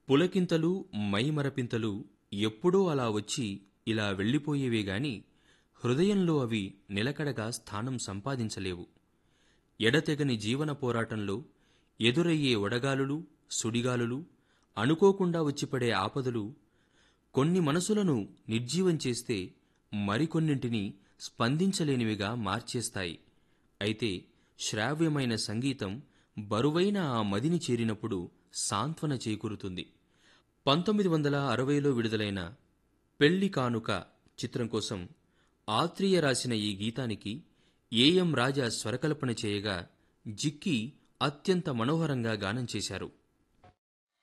పులకింతలు మైమరపింతలు ఎప్పుడో అలా వచ్చి ఇలా వెళ్ళిపోయేవే గాని హృదయంలో అవి నిలకడగా స్థానం సంపాదించలేవు ఎడతెగని జీవన పోరాటంలో ఎదురయ్యే వడగాలులు సుడిగాలులు అనుకోకుండా వచ్చిపడే ఆపదలు కొన్ని మనసులను నిర్జీవం చేస్తే మరికొన్నింటిని స్పందించలేనివిగా మార్చేస్తాయి అయితే శ్రావ్యమైన సంగీతం బరువైన ఆ మదిని చేరినప్పుడు సాంత్వన చేకూరుతుంది పంతొమ్మిది వందల అరవైలో విడుదలైన పెళ్లి కానుక చిత్రం కోసం ఆత్రేయ రాసిన ఈ గీతానికి ఏఎం రాజా స్వరకల్పన చేయగా జిక్కి అత్యంత మనోహరంగా గానం చేశారు